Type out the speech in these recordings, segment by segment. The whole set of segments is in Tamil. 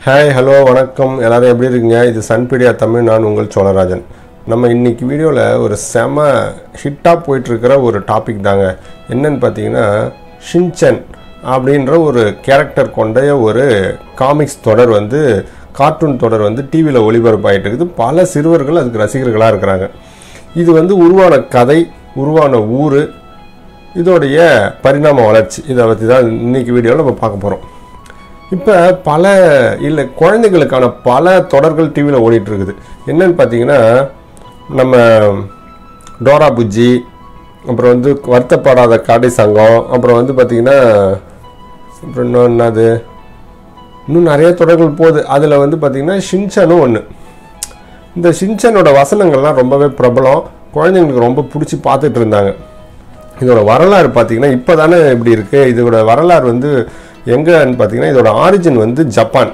ஹாய் ஹலோ வணக்கம் எல்லாரும் எப்படி இருக்கீங்க இது சன்பீடியா தமிழ் நான் உங்கள் சோழராஜன் நம்ம இன்னைக்கு வீடியோவில் ஒரு செம ஹிட்டாக போயிட்டுருக்கிற ஒரு டாபிக் தாங்க என்னன்னு பார்த்தீங்கன்னா ஷின்சன் அப்படின்ற ஒரு கேரக்டர் கொண்ட ஒரு காமிக்ஸ் தொடர் வந்து கார்ட்டூன் தொடர் வந்து டிவியில் ஒளிபரப்பாயிட்டு இருக்குது பல சிறுவர்கள் அதுக்கு ரசிகர்களாக இருக்கிறாங்க இது வந்து உருவான கதை உருவான ஊர் இதோடைய பரிணாம வளர்ச்சி இதை பற்றி தான் இன்னைக்கு வீடியோவில் நம்ம பார்க்க போகிறோம் இப்போ பல இல்லை குழந்தைகளுக்கான பல தொடர்கள் டிவியில் ஓடிட்டு இருக்குது என்னன்னு பார்த்தீங்கன்னா நம்ம டோரா புஜ்ஜி அப்புறம் வந்து வருத்தப்படாத காடை சங்கம் அப்புறம் வந்து பார்த்திங்கன்னா அப்புறம் இன்னும் என்னது இன்னும் நிறைய தொடர்கள் போகுது அதில் வந்து பார்த்திங்கன்னா ஷின்சனும் ஒன்று இந்த ஷின்சனோட வசனங்கள்லாம் ரொம்பவே பிரபலம் குழந்தைங்களுக்கு ரொம்ப பிடிச்சி பார்த்துட்டு இருந்தாங்க இதோட வரலாறு பார்த்தீங்கன்னா இப்போ தானே இப்படி இருக்குது இதோட வரலாறு வந்து எங்கன்னு பார்த்தீங்கன்னா இதோட ஆரிஜின் வந்து ஜப்பான்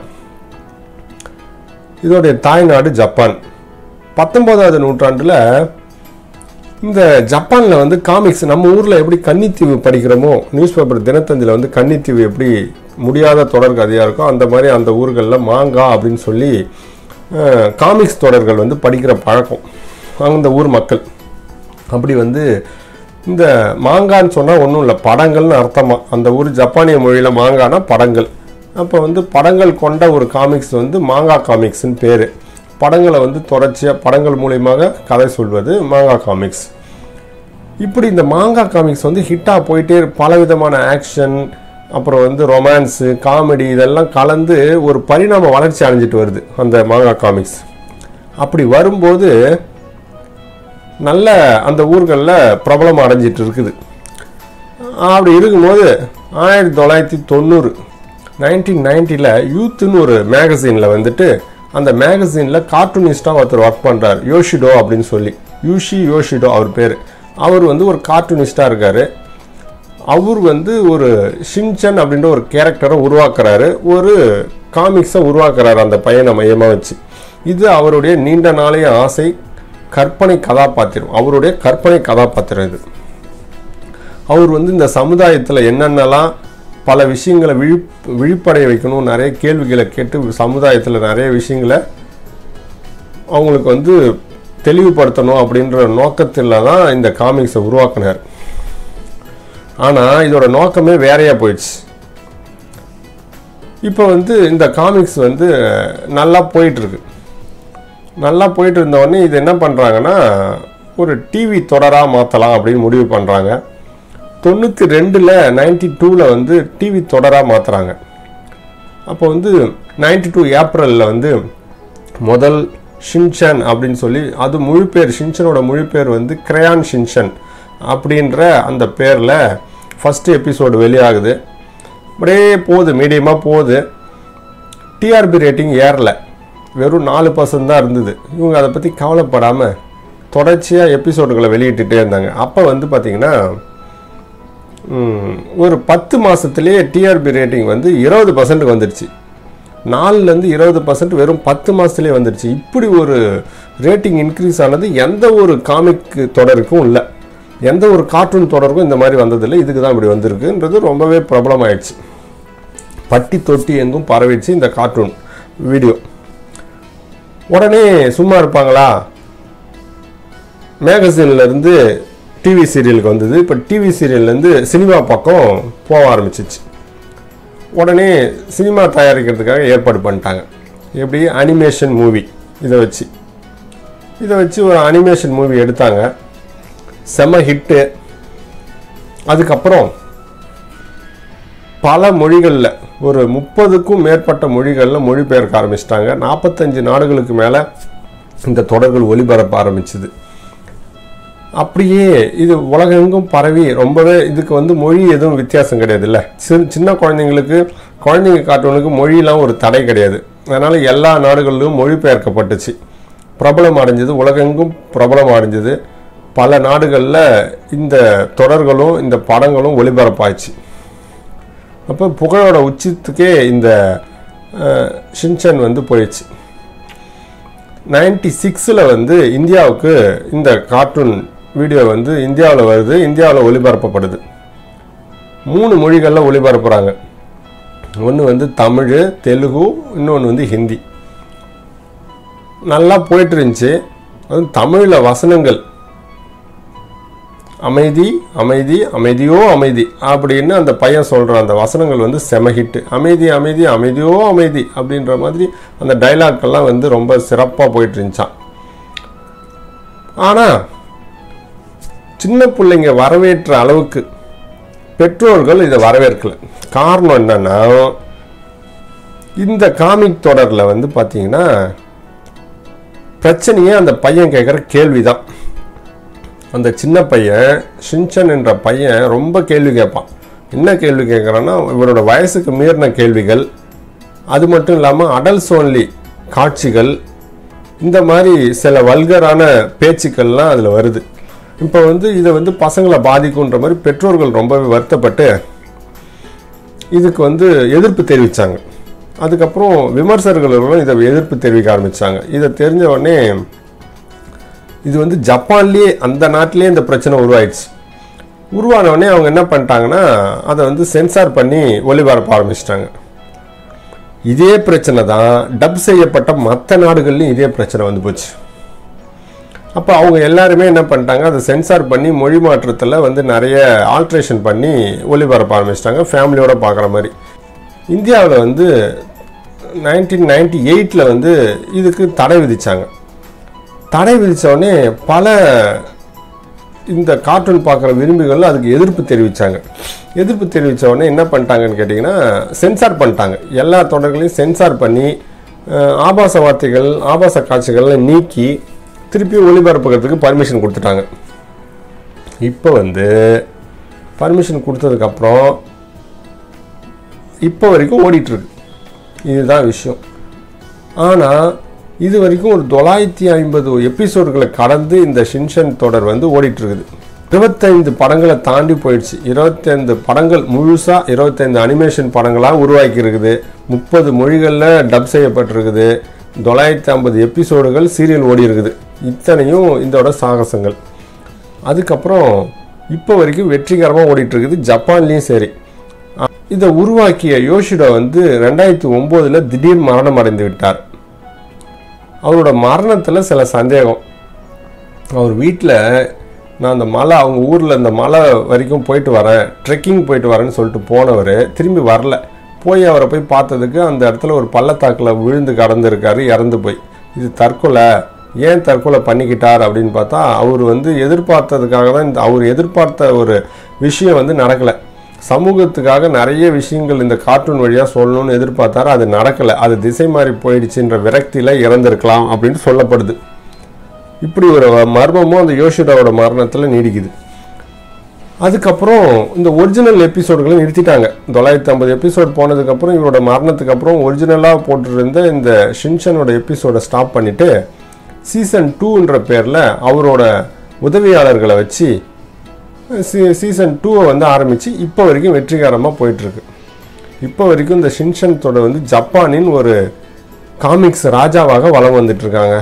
இதோடைய தாய்நாடு ஜப்பான் பத்தொன்பதாவது நூற்றாண்டில் இந்த ஜப்பானில் வந்து காமிக்ஸ் நம்ம ஊரில் எப்படி கன்னித்தீவு படிக்கிறோமோ நியூஸ் பேப்பர் தினத்தந்தியில் வந்து கன்னித்தீவு எப்படி முடியாத தொடர் கதையாக இருக்கோ அந்த மாதிரி அந்த ஊர்களில் மாங்கா அப்படின்னு சொல்லி அஹ், காமிக்ஸ் தொடர்கள் வந்து படிக்கிற பழக்கம் அந்த ஊர் மக்கள் அப்படி வந்து இந்த மாங்கான்னு சொன்னால் ஒன்றும் இல்லை படங்கள்னு அர்த்தமா அந்த ஊர் ஜப்பானிய மொழியில் மாங்கானா படங்கள் அப்போ வந்து படங்கள் கொண்ட ஒரு காமிக்ஸ் வந்து மாங்கா காமிக்ஸ்னு பேர் படங்களை வந்து தொடர்ச்சியாக படங்கள் மூலியமாக கதை சொல்வது மாங்கா காமிக்ஸ் இப்படி இந்த மாங்கா காமிக்ஸ் வந்து ஹிட்டாக போயிட்டே இரு- பலவிதமான ஆக்ஷன் அப்புறம் வந்து ரொமான்ஸு காமெடி இதெல்லாம் கலந்து ஒரு பரிணாம வளர்ச்சி அடைஞ்சிட்டு வருது அந்த மாங்கா காமிக்ஸ் அப்படி வரும்போது நல்ல அந்த ஊர்களில் பிரபலம் அடைஞ்சிட்டு இருக்குது அப்படி இருக்கும்போது ஆயிரத்தி தொள்ளாயிரத்தி தொண்ணூறு நைன்டீன் நைன்ட்டியில் யூத்துன்னு ஒரு மேகசினில் வந்துட்டு அந்த மேகசினில் கார்ட்டூனிஸ்டாக ஒருத்தர் ஒர்க் பண்ணுறார் யோஷிடோ அப்படின்னு சொல்லி யூஷி யோஷிடோ அவர் பேர் அவர் வந்து ஒரு கார்ட்டூனிஸ்டாக இருக்கார் அவர் வந்து ஒரு ஷின்சன் அப்படின்ற ஒரு கேரக்டரை உருவாக்குறாரு ஒரு காமிக்ஸை உருவாக்குறாரு அந்த பையனை மையமாக வச்சு இது அவருடைய நீண்ட நாளைய ஆசை கற்பனை கதாபாத்திரம் அவருடைய கற்பனை கதாபாத்திரம் இது அவர் வந்து இந்த சமுதாயத்தில் என்னென்னலாம் பல விஷயங்களை விழிப் விழிப்படைய வைக்கணும் நிறைய கேள்விகளை கேட்டு சமுதாயத்தில் நிறைய விஷயங்களை அவங்களுக்கு வந்து தெளிவுபடுத்தணும் அப்படின்ற நோக்கத்தில் தான் இந்த காமிக்ஸை உருவாக்குனார் ஆனால் இதோட நோக்கமே வேறையாக போயிடுச்சு இப்போ வந்து இந்த காமிக்ஸ் வந்து நல்லா போயிட்டுருக்கு நல்லா போயிட்டு இருந்த உடனே இது என்ன பண்ணுறாங்கன்னா ஒரு டிவி தொடராக மாற்றலாம் அப்படின்னு முடிவு பண்ணுறாங்க தொண்ணூற்றி ரெண்டில் நைன்டி டூவில் வந்து டிவி தொடராக மாற்றுறாங்க அப்போ வந்து நைன்டி டூ ஏப்ரலில் வந்து முதல் ஷின்சன் அப்படின்னு சொல்லி அது முழு பேர் ஷின்சனோட முழு பேர் வந்து கிரையான் ஷின்சன் அப்படின்ற அந்த பேரில் ஃபஸ்ட்டு எபிசோடு வெளியாகுது அப்படியே போகுது மீடியமாக போகுது டிஆர்பி ரேட்டிங் ஏறல வெறும் நாலு பர்சன்ட் தான் இருந்தது இவங்க அதை பற்றி கவலைப்படாமல் தொடர்ச்சியாக எபிசோடுகளை வெளியிட்டுட்டே இருந்தாங்க அப்போ வந்து பார்த்திங்கன்னா ம், ஒரு பத்து மாதத்துலேயே டிஆர்பி ரேட்டிங் வந்து இருபது பர்சன்ட்டுக்கு வந்துடுச்சு நாலுலேருந்து இருபது பர்சன்ட் வெறும் பத்து மாதத்துலேயே வந்துடுச்சு இப்படி ஒரு ரேட்டிங் இன்க்ரீஸ் ஆனது எந்த ஒரு காமிக் தொடருக்கும் இல்லை எந்த ஒரு கார்ட்டூன் தொடருக்கும் இந்த மாதிரி வந்ததில்லை இதுக்கு தான் இப்படி வந்திருக்குன்றது ரொம்பவே பிரபலமாயிடுச்சு பட்டி தொட்டி எங்கும் பரவிடுச்சு இந்த கார்ட்டூன் வீடியோ உடனே சும்மா இருப்பாங்களா மேகசின்ல இருந்து டிவி சீரியலுக்கு வந்தது இப்போ டிவி சீரியல்லேருந்து சினிமா பக்கம் போக ஆரம்பிச்சிச்சு உடனே சினிமா தயாரிக்கிறதுக்காக ஏற்பாடு பண்ணிட்டாங்க எப்படி அனிமேஷன் மூவி இதை வச்சு இதை வச்சு ஒரு அனிமேஷன் மூவி எடுத்தாங்க செம ஹிட்டு அதுக்கப்புறம் பல மொழிகளில் ஒரு முப்பதுக்கும் மேற்பட்ட மொழிகளில் மொழிபெயர்க்க ஆரம்பிச்சிட்டாங்க நாற்பத்தஞ்சு நாடுகளுக்கு மேலே இந்த தொடர்கள் ஒளிபரப்ப ஆரம்பிச்சுது அப்படியே இது உலகெங்கும் பரவி ரொம்பவே இதுக்கு வந்து மொழி எதுவும் வித்தியாசம் கிடையாது இல்லை சிறு சின்ன குழந்தைங்களுக்கு குழந்தைங்க கார்ட்டூனுக்கு மொழியெலாம் ஒரு தடை கிடையாது அதனால் எல்லா நாடுகளிலும் மொழிபெயர்க்கப்பட்டுச்சு பிரபலம் அடைஞ்சது உலகெங்கும் பிரபலம் அடைஞ்சது பல நாடுகளில் இந்த தொடர்களும் இந்த படங்களும் ஒளிபரப்பாச்சு அப்போ புகழோட உச்சத்துக்கே இந்த அஹ், ஷின்சன் வந்து போயிடுச்சு நைன்டி சிக்ஸில் வந்து இந்தியாவுக்கு இந்த கார்ட்டூன் வீடியோ வந்து இந்தியாவில் வருது இந்தியாவில் ஒளிபரப்பப்படுது மூணு மொழிகளில் ஒளிபரப்புகிறாங்க ஒன்று வந்து தமிழ் தெலுங்கு இன்னொன்று வந்து ஹிந்தி நல்லா போயிட்டு இருந்துச்சு அது தமிழில் வசனங்கள் அமைதி அமைதி அமைதியோ அமைதி அப்படின்னு அந்த பையன் சொல்கிற அந்த வசனங்கள் வந்து செம ஹிட்டு அமைதி அமைதி அமைதியோ அமைதி அப்படின்ற மாதிரி அந்த டைலாக்கெல்லாம் வந்து ரொம்ப சிறப்பாக போயிட்டு இருந்துச்சான் ஆனால் சின்ன பிள்ளைங்க வரவேற்ற அளவுக்கு பெற்றோர்கள் இதை வரவேற்கல காரணம் என்னன்னா இந்த காமிக் தொடரில் வந்து பார்த்தீங்கன்னா பிரச்சனையே அந்த பையன் கேட்குற கேள்விதான் அந்த சின்ன பையன் ஷின்சன் என்ற பையன் ரொம்ப கேள்வி கேட்பான் என்ன கேள்வி கேட்குறான்னா இவரோட வயசுக்கு மீறின கேள்விகள் அது மட்டும் இல்லாமல் அடல்ஸ் ஓன்லி காட்சிகள் இந்த மாதிரி சில வல்கரான பேச்சுக்கள்லாம் அதில் வருது இப்போ வந்து இதை வந்து பசங்களை பாதிக்குன்ற மாதிரி பெற்றோர்கள் ரொம்பவே வருத்தப்பட்டு இதுக்கு வந்து எதிர்ப்பு தெரிவித்தாங்க அதுக்கப்புறம் விமர்சகர்களும் இதை எதிர்ப்பு தெரிவிக்க ஆரம்பித்தாங்க இதை தெரிஞ்ச உடனே இது வந்து ஜப்பான்லேயே அந்த நாட்டிலேயே இந்த பிரச்சனை உருவாயிடுச்சு உருவான உடனே அவங்க என்ன பண்ணிட்டாங்கன்னா அதை வந்து சென்சார் பண்ணி ஒளிபரப்ப ஆரம்பிச்சிட்டாங்க இதே பிரச்சனை தான் டப் செய்யப்பட்ட மற்ற நாடுகள்லையும் இதே பிரச்சனை வந்து போச்சு அப்போ அவங்க எல்லாருமே என்ன பண்ணிட்டாங்க அதை சென்சார் பண்ணி மொழி மாற்றத்தில் வந்து நிறைய ஆல்ட்ரேஷன் பண்ணி ஒளிபரப்ப ஆரம்பிச்சிட்டாங்க ஃபேமிலியோட பார்க்குற மாதிரி இந்தியாவில் வந்து நைன்டீன் நைன்டி எயிட்டில் வந்து இதுக்கு தடை விதித்தாங்க தடை விதித்த உடனே பல இந்த கார்ட்டூன் பார்க்குற விரும்பிகள் அதுக்கு எதிர்ப்பு தெரிவித்தாங்க எதிர்ப்பு தெரிவித்த உடனே என்ன பண்ணிட்டாங்கன்னு கேட்டிங்கன்னா சென்சார் பண்ணிட்டாங்க எல்லா தொடர்களையும் சென்சார் பண்ணி அஹ், ஆபாச வார்த்தைகள் ஆபாச காட்சிகள்லாம் நீக்கி திருப்பி ஒளிபரப்புகிறதுக்கு பர்மிஷன் கொடுத்துட்டாங்க இப்போ வந்து பர்மிஷன் கொடுத்ததுக்கப்புறம் இப்போ வரைக்கும் ஓடிட்டுருக்கு இதுதான் விஷயம் ஆனால் இது வரைக்கும் ஒரு தொள்ளாயிரத்தி ஐம்பது எபிசோடுகளை கடந்து இந்த ஷின்ஷன் தொடர் வந்து ஓடிட்டு இருக்குது இருபத்தைந்து படங்களை தாண்டி போயிடுச்சு இருபத்தைந்து படங்கள் முழுசாக இருபத்தைந்து அனிமேஷன் படங்களாக உருவாக்கி இருக்குது முப்பது மொழிகளில் டப் செய்யப்பட்டிருக்குது தொள்ளாயிரத்தி ஐம்பது எபிசோடுகள் சீரியல் ஓடி இருக்குது இத்தனையும் இதோட சாகசங்கள் அதுக்கப்புறம் இப்போ வரைக்கும் வெற்றிகரமாக ஓடிட்டு இருக்குது ஜப்பான்லேயும் சரி அ- இதை உருவாக்கிய யோஷிடோ வந்து ரெண்டாயிரத்தி ஒம்போதில் திடீர் மரணம் அடைந்து விட்டார் அவரோட மரணத்தில் சில சந்தேகம் அவர் வீட்டில் நான் அந்த மலை அவங்க ஊரில் இந்த மலை வரைக்கும் போயிட்டு வரேன் ட்ரெக்கிங் போயிட்டு வரேன்னு சொல்லிட்டு போனவர் திரும்பி வரல போய் அவரை போய் பார்த்ததுக்கு அந்த இடத்துல ஒரு பள்ளத்தாக்கில் விழுந்து கடந்திருக்காரு இறந்து போய் இது தற்கொலை ஏன் தற்கொலை பண்ணிக்கிட்டார் அப்படின்னு பார்த்தா அவர் வந்து எதிர்பார்த்ததுக்காக தான் இந்த அவர் எதிர்பார்த்த ஒரு விஷயம் வந்து நடக்கலை சமூகத்துக்காக நிறைய விஷயங்கள் இந்த கார்ட்டூன் வழியாக சொல்லணும்னு எதிர்பார்த்தாரு அது நடக்கலை அது திசை மாறி போயிடுச்சுன்ற விரக்தியில் இறந்திருக்கலாம் அப்படின்னு சொல்லப்படுது இப்படி ஒரு மர்மமும் அந்த யோஷிடாவோட மரணத்தில் நீடிக்குது அதுக்கப்புறம் இந்த ஒரிஜினல் எபிசோடுகளை நிறுத்திட்டாங்க தொள்ளாயிரத்தி ஐம்பது எபிசோட் போனதுக்கப்புறம் இவரோட மரணத்துக்கு அப்புறம் ஒரிஜினலாக போட்டிருந்த இந்த ஷின்ஷனோட எபிசோடை ஸ்டாப் பண்ணிவிட்டு சீசன் டூன்ற பேரில் அவரோட உதவியாளர்களை வச்சு சீ சீசன் டூவை வந்து ஆரம்பித்து இப்போ வரைக்கும் வெற்றிகரமாக போயிட்டுருக்கு இப்போ வரைக்கும் இந்த ஷின்ஷன் தொடர் வந்து ஜப்பானின் ஒரு காமிக்ஸ் ராஜாவாக வலம் வந்துட்டு இருக்காங்க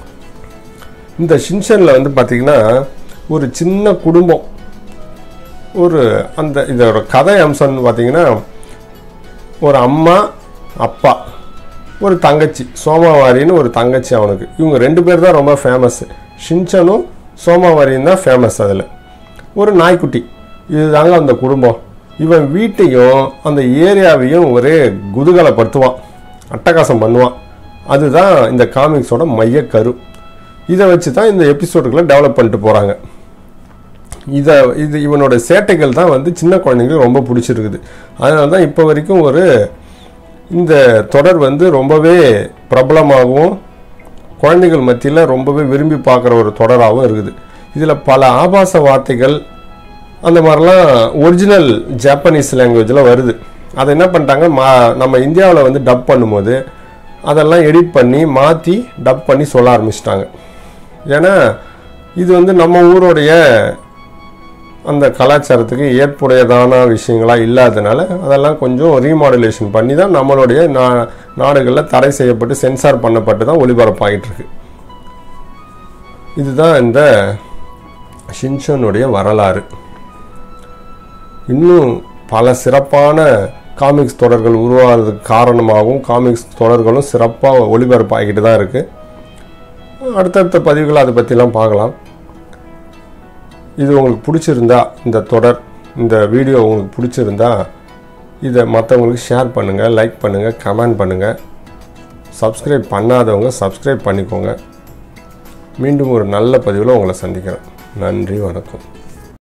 இந்த ஷின்ஷனில் வந்து பார்த்திங்கன்னா ஒரு சின்ன குடும்பம் ஒரு அந்த இதோட கதை அம்சம்னு பார்த்தீங்கன்னா ஒரு அம்மா அப்பா ஒரு தங்கச்சி சோமாவாரின்னு ஒரு தங்கச்சி அவனுக்கு இவங்க ரெண்டு பேர் தான் ரொம்ப ஃபேமஸ்ஸு ஷின்சனும் சோமாவாரியும் தான் ஃபேமஸ் அதில் ஒரு நாய்க்குட்டி இதுதாங்க அந்த குடும்பம் இவன் வீட்டையும் அந்த ஏரியாவையும் ஒரே குதூகலப்படுத்துவான் அட்டகாசம் பண்ணுவான் அதுதான் இந்த காமிக்ஸோட மையக்கரு இதை வச்சு தான் இந்த எபிசோடுகளை டெவலப் பண்ணிட்டு போகிறாங்க இதை இது இவனோட சேட்டைகள் தான் வந்து சின்ன குழந்தைங்களுக்கு ரொம்ப பிடிச்சிருக்குது அதனால தான் இப்போ வரைக்கும் ஒரு இந்த தொடர் வந்து ரொம்பவே பிரபலமாகவும் குழந்தைகள் மத்தியில் ரொம்பவே விரும்பி பார்க்குற ஒரு தொடராகவும் இருக்குது இதில் பல ஆபாச வார்த்தைகள் அந்த மாதிரிலாம் ஒரிஜினல் ஜாப்பனீஸ் லாங்குவேஜில் வருது அதை என்ன பண்ணிட்டாங்க மா நம்ம இந்தியாவில் வந்து டப் பண்ணும்போது அதெல்லாம் எடிட் பண்ணி மாற்றி டப் பண்ணி சொல்ல ஆரம்பிச்சிட்டாங்க ஏன்னா இது வந்து நம்ம ஊருடைய அந்த கலாச்சாரத்துக்கு ஏற்புடையதான விஷயங்களாக இல்லாதனால அதெல்லாம் கொஞ்சம் ரீமாடுலேஷன் பண்ணி தான் நம்மளுடைய நா நாடுகளில் தடை செய்யப்பட்டு சென்சார் பண்ணப்பட்டு தான் ஒளிபரப்பாகிட்டு இருக்கு இதுதான் இந்த ஷின்ஷனுடைய வரலாறு இன்னும் பல சிறப்பான காமிக்ஸ் தொடர்கள் உருவாகிறதுக்கு காரணமாகவும் காமிக்ஸ் தொடர்களும் சிறப்பாக ஒளிபரப்பாகிக்கிட்டு தான் இருக்குது அடுத்தடுத்த பதிவுகள் அதை பற்றிலாம் பார்க்கலாம் இது உங்களுக்கு பிடிச்சிருந்தா இந்த தொடர் இந்த வீடியோ உங்களுக்கு பிடிச்சிருந்தா இதை மற்றவங்களுக்கு ஷேர் பண்ணுங்கள் லைக் பண்ணுங்கள் கமெண்ட் பண்ணுங்கள் சப்ஸ்கிரைப் பண்ணாதவங்க சப்ஸ்கிரைப் பண்ணிக்கோங்க மீண்டும் ஒரு நல்ல பதிவில் உங்களை சந்திக்கிறேன் நன்றி வணக்கம்